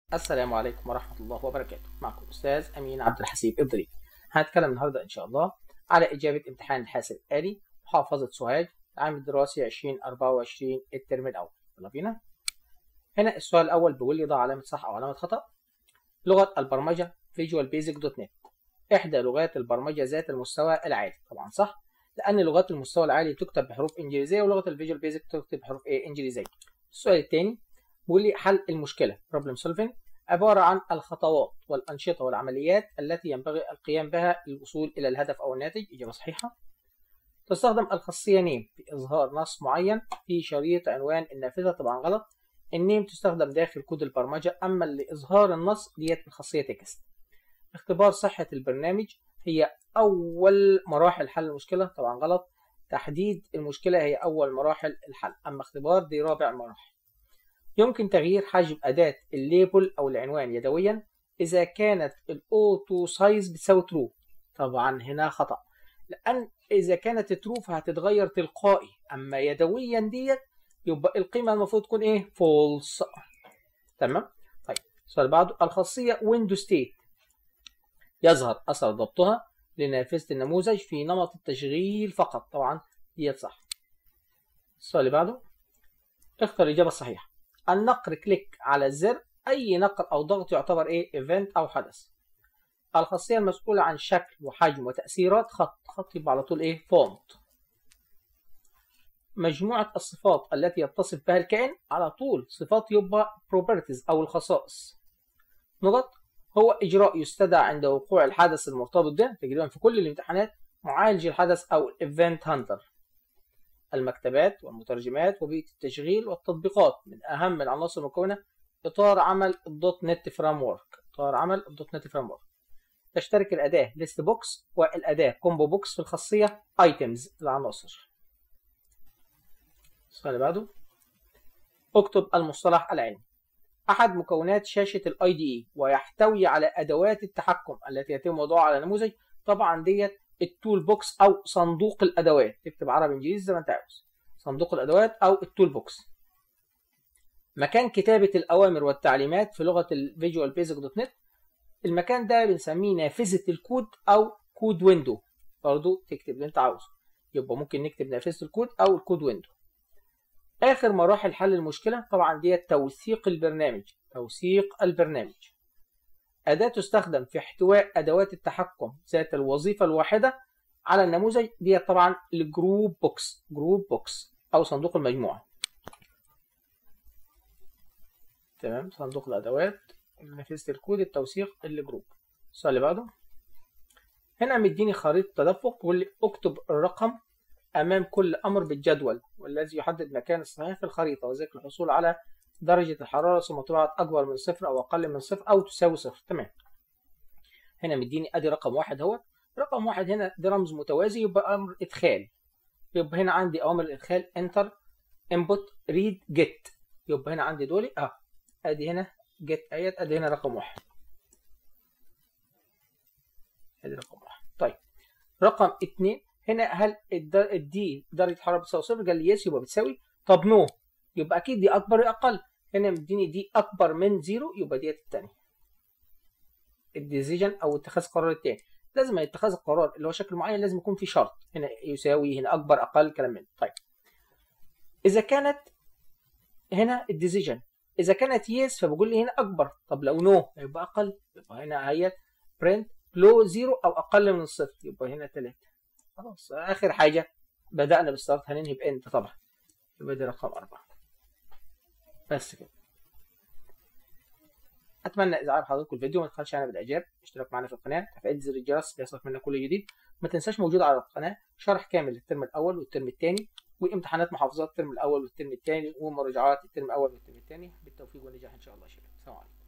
السلام عليكم ورحمة الله وبركاته معكم أستاذ أمين عبد الحسيب إدري هنتكلم النهاردة إن شاء الله على إجابة امتحان الحاسب الآلي محافظة سوهاج العام الدراسي 2024 الترم الأول يلا بينا هنا السؤال الأول بيقول لي ضع علامة صح أو علامة خطأ لغة البرمجة فيجوال بيزك دوت نت إحدى لغات البرمجة ذات المستوى العالي طبعا صح لأن لغات المستوى العالي بتكتب بحروف إنجليزية ولغة الفيجوال بيزك بتكتب بحروف إيه إنجليزية السؤال الثاني بيقول لي حل المشكلة problem solving عبارة عن الخطوات والأنشطة والعمليات التي ينبغي القيام بها للوصول إلى الهدف أو الناتج إجابة صحيحة تستخدم الخاصية نيم في إظهار نص معين في شريط عنوان النافذة طبعا غلط النيم تستخدم داخل كود البرمجة أما لإظهار النص ديت الخاصية تكست اختبار صحة البرنامج هي أول مراحل حل المشكلة طبعا غلط تحديد المشكلة هي أول مراحل الحل أما اختبار دي رابع مراحل يمكن تغيير حجم أداة الليبل أو العنوان يدويا إذا كانت الأوتو سايز بتساوي ترو طبعا هنا خطأ لأن إذا كانت ترو فهتتغير تلقائي أما يدويا ديت يبقى القيمة المفروض تكون إيه فولس تمام طيب السؤال بعده الخاصية ويندو ستيت يظهر أثر ضبطها لنافذة النموذج في نمط التشغيل فقط طبعا ديت صح السؤال اللي بعده اختر الإجابة الصحيحة النقر كليك على الزر أي نقر أو ضغط يعتبر إيه إيفنت أو حدث الخاصية المسؤولة عن شكل وحجم وتأثيرات خط خط يبقى على طول إيه فونت مجموعة الصفات التي يتصف بها الكائن على طول صفات يبقى properties أو الخصائص نقط هو إجراء يستدعى عند وقوع الحدث المرتبط به تقريبا في كل الامتحانات معالج الحدث أو الايفنت هانتر المكتبات والمترجمات وبيئة التشغيل والتطبيقات من أهم العناصر المكونة إطار عمل الدوت نت فريم ورك إطار عمل الدوت نت فريم ورك تشترك الأداة ليست بوكس والأداة كومبو بوكس في الخاصية ايتمز العناصر السؤال اللي بعده اكتب المصطلح العلمي أحد مكونات شاشة الاي دي اي ويحتوي على أدوات التحكم التي يتم وضعها على نموذج طبعا ديت التول بوكس او صندوق الادوات تكتب عربي انجليزي زي ما انت عاوز صندوق الادوات او التول بوكس مكان كتابه الاوامر والتعليمات في لغه الفيجوال بيزك دوت نت المكان ده بنسميه نافذه الكود او كود ويندو برضو تكتب اللي انت عاوزه يبقى ممكن نكتب نافذه الكود او الكود ويندو اخر مراحل حل المشكله طبعا ديت توثيق البرنامج توثيق البرنامج أداة تستخدم في احتواء أدوات التحكم ذات الوظيفة الواحدة على النموذج دي طبعا الجروب بوكس جروب بوكس أو صندوق المجموعة تمام صندوق الأدوات نافذة الكود التوثيق الجروب السؤال اللي بعده هنا مديني خريطة تدفق بيقول لي اكتب الرقم أمام كل أمر بالجدول والذي يحدد مكان الصحيح في الخريطة وذلك الحصول على درجة الحرارة ثم تبعت أكبر من صفر أو أقل من صفر أو تساوي صفر تمام هنا مديني أدي رقم واحد اهو رقم واحد هنا ده رمز متوازي يبقى أمر إدخال يبقى هنا عندي أوامر الإدخال انتر انبوت ريد جيت يبقى هنا عندي دول أه أدي هنا جيت أيت أدي هنا رقم واحد أدي رقم واحد طيب رقم اتنين هنا هل الدي درجة الحرارة بتساوي صفر قال لي يس يبقى بتساوي طب نو يبقى أكيد دي أكبر أقل هنا مديني دي اكبر من زيرو يبقى ديت الثانيه الديسيجن او اتخاذ القرار الثاني لازم اتخاذ القرار اللي هو شكل معين لازم يكون في شرط هنا يساوي هنا اكبر اقل كلام من طيب اذا كانت هنا الديسيجن اذا كانت يس فبقول لي هنا اكبر طب لو نو يبقى اقل يبقى هنا هي برنت لو زيرو او اقل من الصفر يبقى هنا 3 خلاص اخر حاجه بدانا بالستارت هننهي بانت طبعا يبقى دي رقم 4 بس كده اتمنى اذا عجب حضراتكم الفيديو ما تبخلش علينا بالاعجاب اشتراك معنا في القناه تفعيل زر الجرس ليصلك منا كل جديد ما تنساش موجود على القناه شرح كامل للترم الاول والترم الثاني وامتحانات محافظات الترم الاول والترم الثاني ومراجعات الترم الاول والترم الثاني بالتوفيق والنجاح ان شاء الله يا شباب السلام عليكم